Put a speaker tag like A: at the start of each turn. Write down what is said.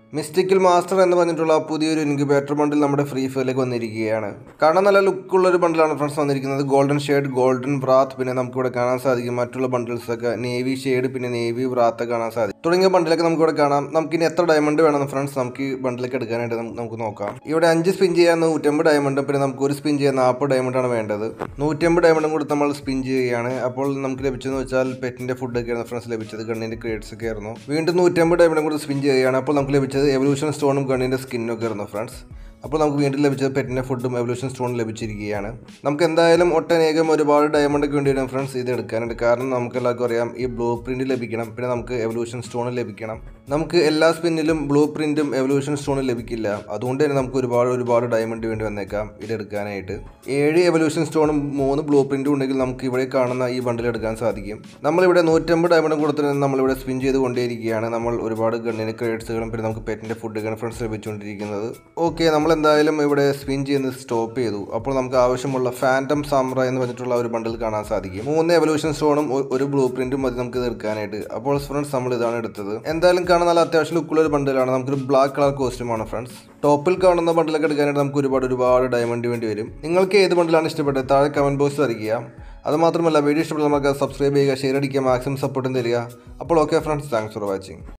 A: mystical master എന്ന് പറഞ്ഞിട്ടുള്ള പുതിയൊരു ഇൻക്യുബേറ്റർ ബണ്ടിൽ നമ്മുടെ ഫ്രീ ഫയറിലേക്ക് വന്നിരിക്കുകയാണ് കാണാൻ നല്ല ലുക്കുള്ള ഒരു ബണ്ടിലാണ് ഫ്രണ്ട്സ് വന്നിരിക്കുന്നത് ഗോൾഡൻ ഷെയ്ഡ് ഗോൾഡൻ വ്രാത്ത് പിന്നെ നമുക്കിവിടെ കാണാൻ സാധിക്കും മറ്റുള്ള ബണ്ടിൽസ് ഒക്കെ നേവി ഷെയ്ഡ് പിന്നെ നേവി വ്രാത്ത് കാണാൻ സാധിക്കും തുടങ്ങിയ ബണ്ടിലൊക്കെ നമുക്കിവിടെ കാണാം നമുക്ക് ഇനി എത്ര ഡയമണ്ട് വേണം ഫ്രണ്ട്സ് നമുക്ക് ഈ ബണ്ടിലേക്ക് എടുക്കാനായിട്ട് നമുക്ക് നമുക്ക് നോക്കാം ഇവിടെ അഞ്ച് സ്പിൻ ചെയ്യാൻ നൂറ്റമ്പത് ഡയമണ്ട് പിന്നെ നമുക്ക് ഒരു സ്പിൻ ചെയ്യാൻ നാൽപ്പത് ഡയമണ്ടാണ് വേണ്ടത് നൂറ്റമ്പത് ഡയമണ്ടും കൂടി നമ്മൾ സ്പിൻ ചെയ്യുകയാണ് അപ്പോൾ നമുക്ക് ലഭിച്ചതെന്ന് വെച്ചാൽ പെറ്റിന്റെ ഫുഡ് ഒക്കെയാണ് ഫ്രണ്ട്സ് ലഭിച്ചത് ഗണ്ണിന്റെ ക്രേഡ്സ് ഒക്കെ ആയിരുന്നു വീണ്ടും നൂറ്റമ്പത് ഡയമണ്ടും കൂടി സ്പിൻ ചെയ്യുകയാണ് അപ്പോൾ നമുക്ക് ലഭിച്ചത് എവല്യൂഷൻ സ്റ്റോണും ഗണ്ണിന്റെ സ്കിന്നും ഒക്കെ ആയിരുന്നു ഫ്രണ്ട്സ് അപ്പോൾ നമുക്ക് വീണ്ടും ലഭിച്ചത് പെറ്റിൻ്റെ ഫുഡും എവല്യൂഷൻ സ്റ്റോണും ലഭിച്ചിരിക്കുകയാണ് നമുക്ക് എന്തായാലും ഒട്ടനേകം ഒരുപാട് ഡയമണ്ട് ഒക്കെ വേണ്ടി വരും ഫ്രണ്ട്സ് ഇത് എടുക്കാനായിട്ട് കാരണം നമുക്ക് എല്ലാവർക്കും അറിയാം ഈ ബ്ലൂ പ്രിന്റ് ലഭിക്കണം പിന്നെ നമുക്ക് എവല്യൂഷൻ സ്റ്റോൺ ലഭിക്കണം നമുക്ക് എല്ലാ സ്പിന്നിലും ബ്ലൂ പ്രിന്റും എവല്യൂഷൻ സ്റ്റോണും ലഭിക്കില്ല അതുകൊണ്ട് തന്നെ നമുക്ക് ഒരുപാട് ഒരുപാട് ഡയമണ്ട് വേണ്ടി വന്നേക്കാം ഇത് എടുക്കാനായിട്ട് ഏഴ് എവല്യൂഷൻ സ്റ്റോണും മൂന്ന് ബ്ലൂ പ്രിന്റും ഉണ്ടെങ്കിൽ നമുക്ക് ഇവിടെ കാണുന്ന ഈ ബണ്ടിൽ എടുക്കാൻ സാധിക്കും നമ്മളിവിടെ നൂറ്റമ്പത് ഡയമണ്ട് കൊടുത്തിട്ട് നമ്മളിവിടെ സ്പിൻ ചെയ്ത് കൊണ്ടേയിരിക്കുകയാണ് നമ്മൾ ഒരുപാട് ഗണ്ണിന് ക്രേഡ്സുകളും പിന്നെ നമുക്ക് പെറ്റിൻ്റെ ഫുഡുകളും ഫ്രണ്ട്സ് ലഭിച്ചുകൊണ്ടിരിക്കുന്നത് ഓക്കെ നമ്മൾ എന്തായാലും ഇവിടെ സ്പിൻ ചെയ്യുന്നത് സ്റ്റോപ്പ് ചെയ്തു അപ്പോൾ നമുക്ക് ആവശ്യമുള്ള ഫാൻറ്റം സാമ്ര എന്ന് പറഞ്ഞിട്ടുള്ള ഒരു ബണ്ടിൽ കാണാൻ സാധിക്കും മൂന്ന് എവല്യൂഷൻ സ്റ്റോണും ഒ- ഒരു ബ്ലൂ പ്രിന്റും മതി നമുക്ക് ഇത് എടുക്കാനായിട്ട് അപ്പോൾ ഫ്രണ്ട്സ് നമ്മൾ ഇതാണ് എടുത്തത് എന്തായാലും കാണാൻ നല്ല അത്യാവശ്യം ലുക്കുള്ള ഒരു ബണ്ടിലാണ് നമുക്കൊരു ബ്ലാക്ക് കളർ കോസ്റ്റ്യൂമാണ് ഫ്രണ്ട്സ് ടോപ്പിൽ കാണുന്ന ബണ്ടിലൊക്കെ എടുക്കാനായിട്ട് നമുക്ക് ഒരുപാട് ഒരുപാട് ഡയമണ്ട് വേണ്ടി വരും നിങ്ങൾക്ക് ഏത് ബണ്ടിലാണ് ഇഷ്ടപ്പെട്ടത് താഴെ കമൻറ്റ് ബോക്സിൽ അറിയിക്കുക അത് മാത്രമല്ല വീഡിയോ ഇഷ്ടപ്പെട്ട നമുക്ക് സബ്സ്ക്രൈബ് ചെയ്യുക ഷെയർ അടിക്കുക മാക്സിമം സപ്പോർട്ടും തരിക അപ്പോൾ okay friends thanks for watching